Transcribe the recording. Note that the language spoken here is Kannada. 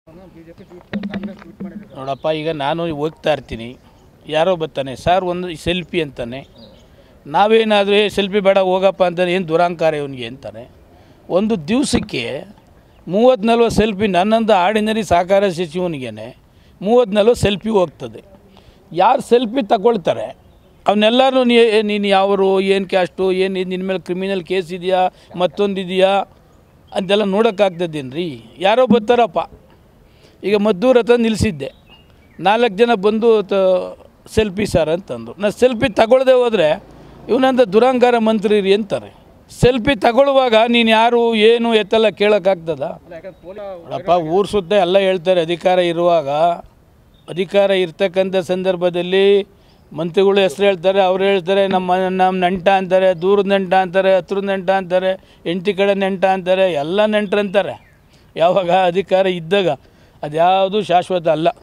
ನೋಡಪ್ಪ ಈಗ ನಾನು ಹೋಗ್ತಾ ಇರ್ತೀನಿ ಯಾರೋ ಬರ್ತಾನೆ ಸರ್ ಒಂದು ಸೆಲ್ಫಿ ಅಂತಾನೆ ನಾವೇನಾದರೂ ಏ ಸೆಲ್ಫಿ ಬೇಡ ಹೋಗಪ್ಪ ಅಂತಾನೆ ಏನು ದುರಾಂಕಾರ ಇವನಿಗೆ ಅಂತಾನೆ ಒಂದು ದಿವಸಕ್ಕೆ ಮೂವತ್ತು ನಲ್ವತ್ತು ಸೆಲ್ಫಿ ನನ್ನಂದು ಆರ್ಡಿನರಿ ಸಹಕಾರ ಸಚಿವನಿಗೇನೆ ಮೂವತ್ತು ನಲ್ವತ್ತು ಸೆಲ್ಫಿ ಹೋಗ್ತದೆ ಯಾರು ಸೆಲ್ಫಿ ತಗೊಳ್ತಾರೆ ಅವನ್ನೆಲ್ಲರೂ ನೀನು ಯಾವರು ಏನು ಕ್ಯಾಸ್ಟು ಏನು ನಿನ್ನ ಮೇಲೆ ಕ್ರಿಮಿನಲ್ ಕೇಸ್ ಇದೆಯಾ ಮತ್ತೊಂದು ಇದೆಯಾ ಅಂತೆಲ್ಲ ನೋಡೋಕ್ಕಾಗ್ತದೇನು ರೀ ಯಾರೋ ಬರ್ತಾರಪ್ಪ ಈಗ ಮದ್ದೂರ ಹತ್ರ ನಿಲ್ಲಿಸಿದ್ದೆ ನಾಲ್ಕು ಜನ ಬಂದು ತ ಸೆಲ್ಫಿ ಸರ್ ಅಂತಂದು ನಾನು ಸೆಲ್ಫಿ ತಗೊಳ್ಳದೆ ಹೋದರೆ ಇವನಂತ ದುರಂಕಾರ ಮಂತ್ರಿ ರೀ ಅಂತಾರೆ ಸೆಲ್ಫಿ ತಗೊಳ್ಳುವಾಗ ನೀನು ಯಾರು ಏನು ಎತ್ತೆಲ್ಲ ಕೇಳೋಕ್ಕಾಗ್ತದ ನೋಡಪ್ಪ ಊರು ಸುತ್ತ ಎಲ್ಲ ಹೇಳ್ತಾರೆ ಅಧಿಕಾರ ಇರುವಾಗ ಅಧಿಕಾರ ಇರ್ತಕ್ಕಂಥ ಸಂದರ್ಭದಲ್ಲಿ ಮಂತ್ರಿಗಳು ಹೆಸರು ಹೇಳ್ತಾರೆ ಅವ್ರು ಹೇಳ್ತಾರೆ ನಮ್ಮ ನಮ್ಮ ನೆಂಟ ಅಂತಾರೆ ದೂರದ ನೆಂಟ ಅಂತಾರೆ ಹತ್ರದ ನೆಂಟ ಅಂತಾರೆ ಎಂಟಿ ಕಡೆ ನೆಂಟ ಅಂತಾರೆ ಎಲ್ಲ ನೆಂಟ್ರು ಅಂತಾರೆ ಯಾವಾಗ ಅಧಿಕಾರ ಇದ್ದಾಗ ಅದ್ಯಾವುದು ಶಾಶ್ವತ ಅಲ್ಲ